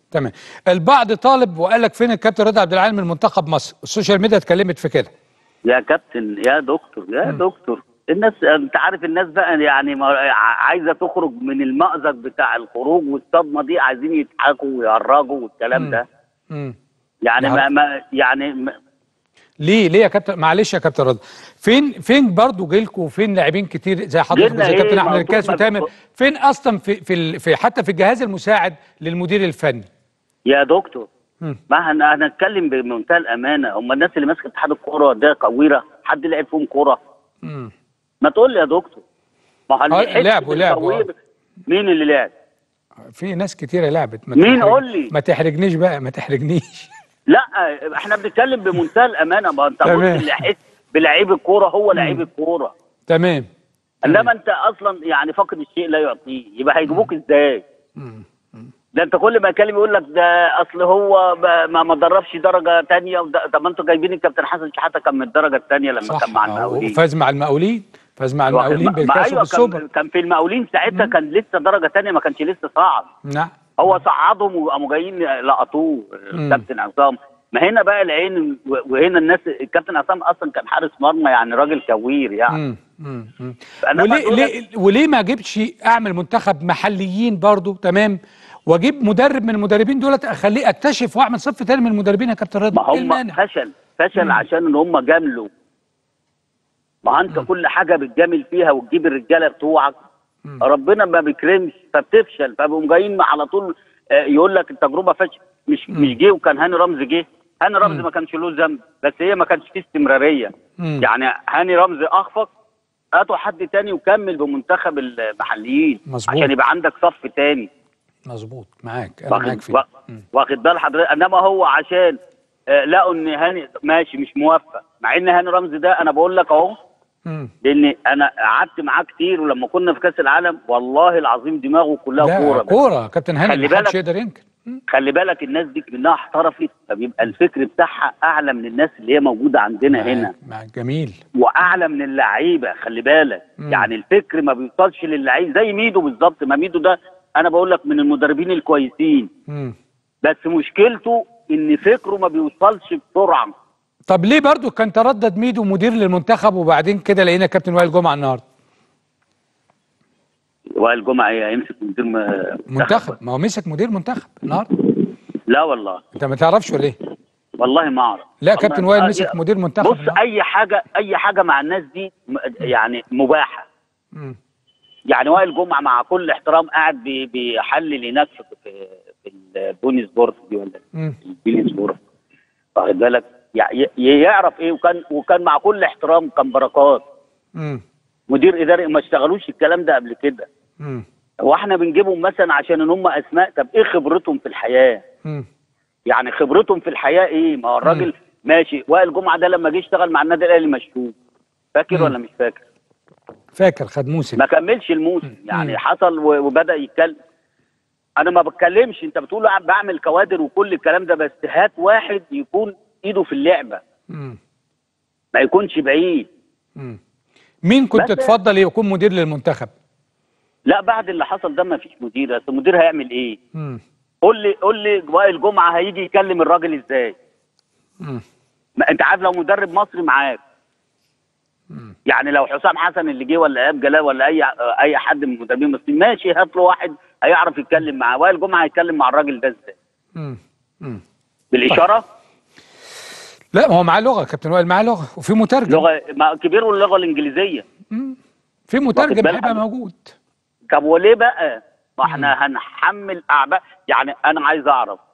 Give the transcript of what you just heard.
تمام البعض طالب وقال لك فين الكابتن رضا عبد العال من منتخب مصر السوشيال ميديا اتكلمت في كده يا كابتن يا دكتور يا دكتور الناس انت عارف الناس بقى يعني ما عايزه تخرج من المأزق بتاع الخروج والصدمه دي عايزين يضحكوا ويهرجوا والكلام ده مم. يعني نعم. ما, ما يعني ما ليه ليه يا كابتن معلش يا كابتن رضا فين فين برضه جيلكم وفين لاعبين كتير زي حضرتك جيلنا وزي إيه؟ كابتن احمد موضوع الكاس ما- وتامر فين اصلا في في, ال- في حتى في الجهاز المساعد للمدير الفني يا دكتور مم. ما هن- هنتكلم بمنتهى الامانه هم الناس اللي ماسكه اتحاد الكوره ده قويره حد لعب فيهم كوره مم. ما تقول لي يا دكتور ما هو آه، الحتة لعبوا- لعبوا، القوية- مين اللي لعب في ناس كتيره لعبت ما مين؟ تحرج- قول لي. ما تحرجنيش بقى ما تحرجنيش لا احنا بنتكلم بمنتهى الامانه ما انت تمام. بص اللي يحس بلعيب الكوره هو لعيب الكوره تمام انما انت اصلا يعني فاقد الشيء لا يعطيه يبقى هيجيبوك ازاي مم. ده انت كل ما يكلم يقول لك ده اصل هو ب- ما ما دربش درجه ثانيه طب ما انتوا جايبين الكابتن حسن شحاته كان من الدرجه الثانيه لما صح كان مع آه، المقاولين وفاز مع المقاولين فاز مع واخد- المقاولين ما- ما بالكاس ايوه وبالسوبر كان, كان في المقاولين ساعتها كان لسه درجه ثانيه ما كانش لسه صعد نعم هو صعدهم وقاموا جايين لقطوه الكابتن عصام ما هنا بقى العين و- وهنا الناس الكابتن عصام اصلا كان حارس مرمى يعني راجل كوير يعني مم. مم. مم. أنا وليه بقول ليه وليه ما اجيبش اعمل منتخب محليين برضو تمام واجيب مدرب من المدربين دولت اخليه اكتشف واعمل صف تاني من المدربين يا كابتن رضا ما إيه هم المانع؟ فشل فشل عشان ان هم جاملوا ما انت كل حاجه بتجامل فيها وتجيب الرجاله بتوعك ربنا ما بيكرمش فبتفشل فبقوم جايين على طول آه، يقول لك التجربه فشل مش مش جه وكان هاني رمزي جه هاني رمزي ما كانش له ذنب بس هي ما كانش فيه استمراريه مم. يعني هاني رمزي اخفق هاتوا حد تاني وكمل بمنتخب المحليين مظبوط. عشان يبقى عندك صف تاني مظبوط معاك انا معاك واخد فيه وا- مم. واخد بال حضرتك انما هو عشان آه، لقوا ان هاني ماشي مش موفق مع ان هاني رمزي ده انا بقول لك اهو مم. لان انا قعدت معاه كتير ولما كنا في كاس العالم والله العظيم دماغه كلها لا كوره بس. كوره كابتن هاني خلي ما حدش بالك. يقدر ينكر مم. خلي بالك الناس دي منها احترفت فبيبقى الفكر بتاعها اعلى من الناس اللي هي موجوده عندنا هنا معاك- معاك جميل واعلى من اللعيبه خلي بالك مم. يعني الفكر ما بيوصلش للعيب زي ميدو بالظبط ما ميدو ده انا بقول لك من المدربين الكويسين مم. بس مشكلته ان فكره ما بيوصلش بسرعه طب ليه برضو كان تردد ميدو مدير للمنتخب وبعدين كده لقينا كابتن وائل جمعه النهارده وائل جمعه يمسك مدير م- منتخب ما هو مسك مدير منتخب النهارده لا والله انت ما تعرفش ولا ايه والله ما اعرف لا والله- كابتن وائل آه، مسك يا- مدير منتخب بص النهاردة. اي حاجه اي حاجه مع الناس دي م- يعني مباحه مم. يعني وائل جمعه مع كل احترام قاعد بي- بيحلل هناك في في, في البوني سبورت دي ولا مم. البيلي سبورت واخد بالك يع- ي- يعرف ايه وكان وكان مع كل احترام كان بركات مم. مدير اداري ما اشتغلوش الكلام ده قبل كده مم. واحنا بنجيبهم مثلا عشان ان هم اسماء طب ايه خبرتهم في الحياه مم. يعني خبرتهم في الحياه ايه ما هو الراجل ماشي وائل جمعه ده لما جه اشتغل مع النادي الاهلي مشهور فاكر مم. ولا مش فاكر فاكر خد موسم ما كملش الموسم يعني مم. حصل و- وبدا يتكلم انا ما بتكلمش انت بتقول له بعمل كوادر وكل الكلام ده بس هات واحد يكون ايده في اللعبه مم. ما يكونش بعيد مم. مين كنت بس- تفضل يكون مدير للمنتخب لا بعد اللي حصل ده ما فيش مدير اصل المدير هيعمل ايه مم. قول لي قول لي وائل جمعه هيجي يكلم الراجل ازاي مم. ما انت عارف لو مدرب مصري معاك مم. يعني لو حسام حسن اللي جه ولا ايهاب جلال ولا اي اي حد من المدربين المصريين ماشي هات له واحد هيعرف يتكلم معاه وائل جمعه هيتكلم مع الراجل ده ازاي مم. مم. بالاشاره لا ما هو معاه لغه كابتن وائل معاه لغه وفي مترجم لغه ما كبير واللغه الانجليزيه مم. في مترجم بالك؟ هيبقى موجود طب وليه بقى؟ ما احنا هنحمل اعباء يعني انا عايز اعرف